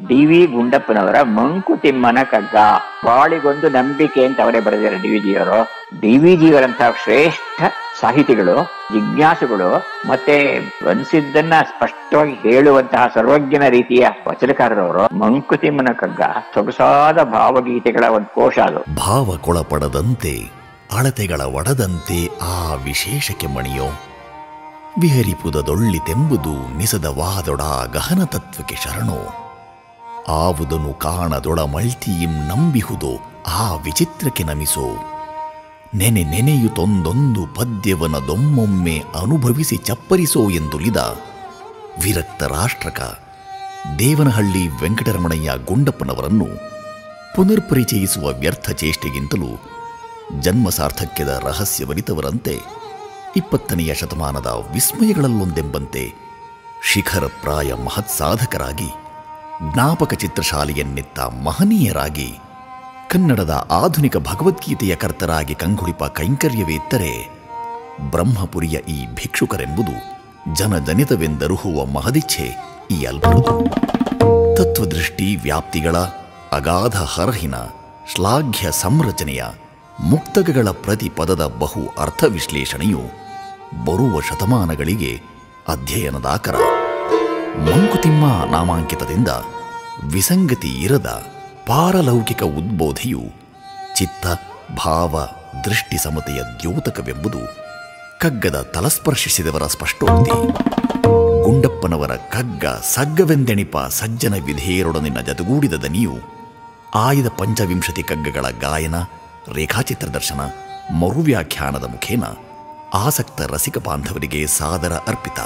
D V ಗುಂಡಪ್ಪನವರ ಮಂಕುತಿಮ್ಮನ ಕಗ್ಗ ಬಾಳಿಗೊಂದು ನಂಬಿಕೆ ಅಂತ ಅವರೇ ಬರೆದಿದ್ದಾರೆ ಡಿ ವಿ ಜಿಯವರು ಡಿ ವಿ ಜಿಯವರಂತಹ ಶ್ರೇಷ್ಠ ಸಾಹಿತಿಗಳು ಜಿಜ್ಞಾಸುಗಳು ಮತ್ತೆ ಅನ್ಸಿದ್ದನ್ನ ಸ್ಪಷ್ಟವಾಗಿ ಹೇಳುವಂತಹ ಸರ್ವಜ್ಞನ ರೀತಿಯ ವಚನಕಾರರವರು ಮಂಕುತಿಮ್ಮನ ಕಗ್ಗ ಸೊಗಸಾದ ಭಾವಗೀತೆಗಳ ಒಂದು ಕೋಶ ಅದು ಭಾವಕ್ಕೊಳಪಡದಂತೆ ಅಳತೆಗಳ ಒಡದಂತೆ ಆ ವಿಶೇಷಕ್ಕೆ ಮಣಿಯೋ ವಿಹರಿಪುದದೊಳ್ಳಿತೆಂಬುದು ನಿಸದವಾದೊಡ ಗಹನ ತತ್ವಕ್ಕೆ ಶರಣೋ ಆವುದನು ಕಾಣದೊಡಮಳ್ತಿಯಿಂ ನಂಬಿಹುದೋ ಆ ವಿಚಿತ್ರಕ್ಕೆ ನಮಿಸೋ ನೆನೆ ನೆನೆಯುತ್ತೊಂದೊಂದು ಪದ್ಯವನ ದೊಮ್ಮೊಮ್ಮೆ ಅನುಭವಿಸಿ ಚಪ್ಪರಿಸೋ ಎಂದುಲಿದ ವಿರಕ್ತ ರಾಷ್ಟ್ರಕ ದೇವನಹಳ್ಳಿ ವೆಂಕಟರಮಣಯ್ಯ ಗುಂಡಪ್ಪನವರನ್ನು ಪುನರ್ಪರಿಚಯಿಸುವ ವ್ಯರ್ಥ ಚೇಷ್ಟೆಗಿಂತಲೂ ಜನ್ಮ ಸಾರ್ಥಕ್ಯದ ರಹಸ್ಯವರಿತವರಂತೆ ಇಪ್ಪತ್ತನೆಯ ಶತಮಾನದ ವಿಸ್ಮಯಗಳಲ್ಲೊಂದೆಂಬಂತೆ ಶಿಖರಪ್ರಾಯ ಮಹತ್ಸಾಧಕರಾಗಿ ಜ್ಞಾಪಕ ಚಿತ್ರಶಾಲೆಯನ್ನೆತ್ತ ಮಹನೀಯರಾಗಿ ಕನ್ನಡದ ಆಧುನಿಕ ಭಗವದ್ಗೀತೆಯ ಕರ್ತರಾಗಿ ಕಂಗೊಳಿಪ ಕೈಂಕರ್ಯವೇತ್ತರೆ ಬ್ರಹ್ಮಪುರಿಯ ಈ ಭಿಕ್ಷುಕರೆಂಬುದು ಜನಜನಿತವೆಂದರುಹುವ ಮಹದಿಚ್ಛೆ ಈ ಅಲ್ಪರುದು ತತ್ವದೃಷ್ಟಿ ವ್ಯಾಪ್ತಿಗಳ ಅಗಾಧ ಹರಹಿನ ಶ್ಲಾಘ್ಯ ಸಂರಚನೆಯ ಮುಕ್ತಕಗಳ ಪ್ರತಿ ಪದದ ಬಹು ಅರ್ಥ ವಿಶ್ಲೇಷಣೆಯು ಬರುವ ಶತಮಾನಗಳಿಗೆ ಅಧ್ಯಯನದಾಕರ ಮಂಕುತಿಮ್ಮ ನಾಮಾಂಕಿತದಿಂದ ವಿಸಂಗತಿ ಇರದ ಪಾರಲೌಕಿಕ ಉದ್ಬೋಧೆಯು ಚಿತ್ತ ಭಾವ ದೃಷ್ಟಿ ಸಮತೆಯ ದ್ಯೋತಕವೆಂಬುದು ಕಗ್ಗದ ತಲಸ್ಪರ್ಶಿಸಿದವರ ಸ್ಪಷ್ಟೋಕ್ತಿ ಗುಂಡಪ್ಪನವರ ಕಗ್ಗ ಸಗ್ಗವೆಂದೆಣಿಪ ಸಜ್ಜನ ವಿಧೇಯರೊಡನಿನ ಜತೆಗೂಡಿದ ದನಿಯು ಆಯ್ದ ಪಂಚವಿಂಶತಿ ಕಗ್ಗಗಳ ಗಾಯನ ರೇಖಾಚಿತ್ರ ದರ್ಶನ ಮರುವ್ಯಾಖ್ಯಾನದ ಮುಖೇನ ಆಸಕ್ತ ರಸಿಕ ಬಾಂಧವರಿಗೆ ಸಾದರ ಅರ್ಪಿತ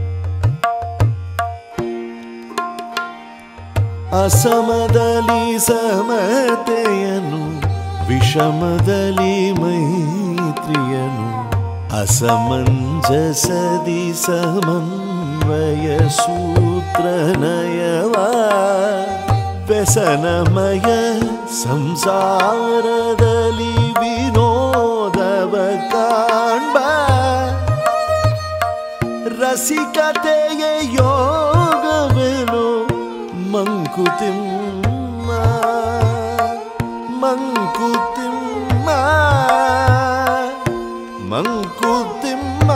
ಅಸಮದಲ್ಲಿ ಸಮತೆಯನು ವಿಷಮದಲ್ಲಿ ಮೈತ್ರಿಯನು ಅಸಮಂಜಸದಿ ಸಮನ್ವಯ ಸೂತ್ರನಯವ ವ್ಯಸನಮಯ ಸಂಸಾರದಲ್ಲಿ ವಿನೋದವ ಕಾಣ್ಬ ರಸಿಕತೆಯ ಯೋಗವೆನು ಮಂಕುತಿಮ್ಮ ಮಂಕುತಿಮ್ಮ ಮಂಕುತಿಮ್ಮ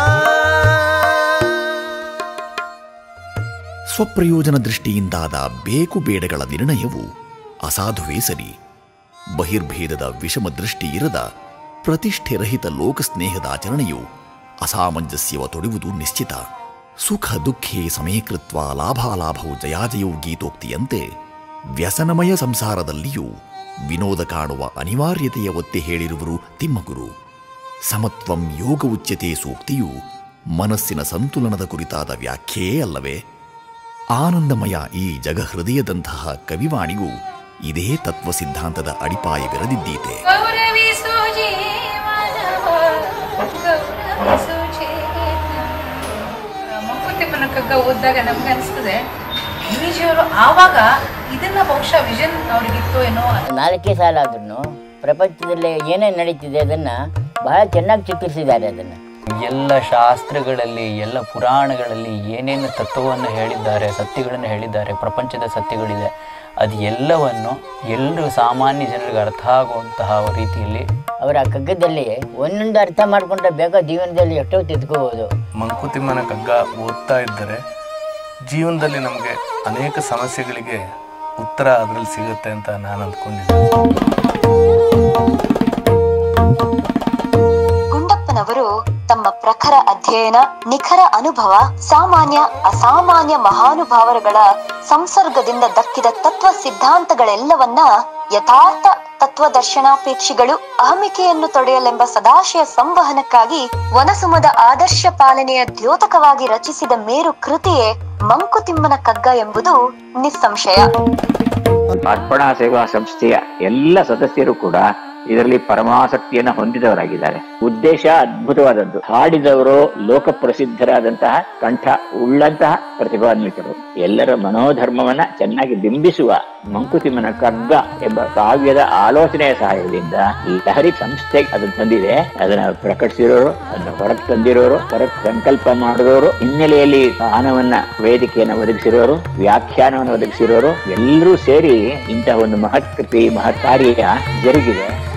ಸ್ವಪ್ರಯೋಜನ ದೃಷ್ಟಿಯಿಂದಾದ ಬೇಕು ಬೇಡಗಳ ನಿರ್ಣಯವು ಅಸಾಧುವೇ ಸರಿ ಬಹಿರ್ಭೇದದ ವಿಷಮ ದೃಷ್ಟಿ ಇರದ ಪ್ರತಿಷ್ಠೆರಹಿತ ಲೋಕಸ್ನೇಹದ ಆಚರಣೆಯು ಅಸಾಮಂಜಸ್ಯವ ತೊಡುವುದು ನಿಶ್ಚಿತ ಸುಖ ದುಃಖೇ ಸಮೀಕೃತ್ವ ಲಾಭಾಲಾಭವು ಜಯಾಜಯೋ ಗೀತೋಕ್ತಿಯಂತೆ ವ್ಯಸನಮಯ ಸಂಸಾರದಲ್ಲಿಯೂ ವಿನೋದ ಕಾಣುವ ಅನಿವಾರ್ಯತೆಯ ಒತ್ತಿ ಹೇಳಿರುವರು ತಿಮ್ಮಗುರು ಸಮತ್ವಂ ಯೋಗ ಉಚ್ಯತೆ ಸೂಕ್ತಿಯು ಮನಸ್ಸಿನ ಸಂತುಲನದ ಕುರಿತಾದ ವ್ಯಾಖ್ಯೆಯೇ ಅಲ್ಲವೇ ಆನಂದಮಯ ಈ ಜಗಹೃದಯದಂತಹ ಕವಿವಾಣಿಗೂ ಇದೇ ತತ್ವ ಸಿದ್ಧಾಂತದ ಅಡಿಪಾಯವಿರದಿದ್ದೀತೆ ಗೌರವಿಸು ಜೀವನವ ಗೌರವಿಸು ಚೇತನ. ಮಂಕುತಿಮ್ಮನ ಕಗ್ಗ ಓದಿದಾಗ ನಮ್ಗೆ ಅನಿಸ್ತದೆ ಗಿರಿಜಿಯವರು ಆವಾಗ ಇದನ್ನ ಬಹುಶಃ ವಿಷನ್ ಅವ್ರಿಗಿತ್ತು ಏನೋ ನಾಲ್ಕೇ ಸಾಲ ಆದ್ರೂ ಪ್ರಪಂಚದಲ್ಲಿ ಏನೇನು ನಡೀತಿದೆ ಅದನ್ನ ಬಹಳ ಚೆನ್ನಾಗಿ ಚಿತ್ರಿಸಿದ್ದಾರೆ ಅದನ್ನ ಎಲ್ಲ ಶಾಸ್ತ್ರಗಳಲ್ಲಿ ಎಲ್ಲ ಪುರಾಣಗಳಲ್ಲಿ ಏನೇನು ತತ್ವವನ್ನು ಹೇಳಿದ್ದಾರೆ ಸತ್ಯಗಳನ್ನು ಹೇಳಿದ್ದಾರೆ ಪ್ರಪಂಚದ ಸತ್ಯಗಳಿದೆ ಅದು ಎಲ್ಲವನ್ನು ಎಲ್ಲರೂ ಸಾಮಾನ್ಯ ಜನರಿಗೆ ಅರ್ಥ ಆಗುವಂತಹ ರೀತಿಯಲ್ಲಿ ಅವರ ಕಗ್ಗದಲ್ಲಿ ಒಂದೊಂದು ಅರ್ಥ ಮಾಡ್ಕೊಂಡ್ರೆ ಬೇಗ ಜೀವನದಲ್ಲಿ ಎಷ್ಟೋ ತಿದ್ಕೋಬಹುದು ಮಂಕುತಿಮ್ಮನ ಕಗ್ಗ ಓದ್ತಾ ಇದ್ದರೆ ಜೀವನದಲ್ಲಿ ನಮಗೆ ಅನೇಕ ಸಮಸ್ಯೆಗಳಿಗೆ ಉತ್ತರ ಅದರಲ್ಲಿ ಸಿಗುತ್ತೆ ಅಂತ ನಾನು ಅಂದ್ಕೊಂಡಿದ್ದೀನಿ ಗುಂಡಪ್ಪನವರು ತಮ್ಮ ಪ್ರಖರ ಅಧ್ಯಯನ ನಿಖರ ಅನುಭವ ಸಾಮಾನ್ಯ ಅಸಾಮಾನ್ಯ ಮಹಾನುಭಾವರುಗಳ ಸಂಸರ್ಗದಿಂದ ದಕ್ಕಿದ ತತ್ವ ಸಿದ್ಧಾಂತಗಳೆಲ್ಲವನ್ನ ಯಥಾರ್ಥ ತತ್ವದರ್ಶನಾಪೇಕ್ಷಿಗಳು ಅಹಮಿಕೆಯನ್ನು ತೊಡೆಯಲೆಂಬ ಸದಾಶಯ ಸಂವಹನಕ್ಕಾಗಿ ವನಸುಮದ ಆದರ್ಶ ಪಾಲನೆಯ ದ್ಯೋತಕವಾಗಿ ರಚಿಸಿದ ಮೇರು ಕೃತಿಯೇ ಮಂಕುತಿಮ್ಮನ ಕಗ್ಗ ಎಂಬುದು ನಿಸ್ಸಂಶಯ ಅರ್ಪಣಾ ಸೇವಾ ಸಂಸ್ಥೆಯ ಎಲ್ಲ ಸದಸ್ಯರು ಕೂಡ ಇದರಲ್ಲಿ ಪರಮಾಸಕ್ತಿಯನ್ನ ಹೊಂದಿದವರಾಗಿದ್ದಾರೆ ಉದ್ದೇಶ ಅದ್ಭುತವಾದದ್ದು ಹಾಡಿದವರು ಲೋಕ ಪ್ರಸಿದ್ಧರಾದಂತಹ ಕಂಠ ಉಳ್ಳಂತಹ ಪ್ರತಿಭಾನ್ವಿತರು ಎಲ್ಲರ ಮನೋಧರ್ಮವನ್ನ ಚೆನ್ನಾಗಿ ಬಿಂಬಿಸುವ ಮಂಕುತಿಮ್ಮನ ಕಗ್ಗ ಎಂಬ ಕಾವ್ಯದ ಆಲೋಚನೆಯ ಸಹಾಯದಿಂದ ಈ ಲಹರಿ ಸಂಸ್ಥೆ ಅದನ್ನು ತಂದಿದೆ ಅದನ್ನ ಪ್ರಕಟಿಸಿರೋರು ಅದನ್ನ ಹೊರಗೆ ತಂದಿರೋರು ಹೊರಗೆ ಸಂಕಲ್ಪ ಮಾಡಿದವರು ಹಿನ್ನೆಲೆಯಲ್ಲಿ ಗಾನವನ್ನ ವೇದಿಕೆಯನ್ನು ಒದಗಿಸಿರೋರು ವ್ಯಾಖ್ಯಾನವನ್ನು ಒದಗಿಸಿರೋರು ಎಲ್ಲರೂ ಸೇರಿ ಇಂತಹ ಒಂದು ಮಹತ್ ಕೃತಿ ಮಹತ್ ಕಾರ್ಯ ಜರುಗಿದೆ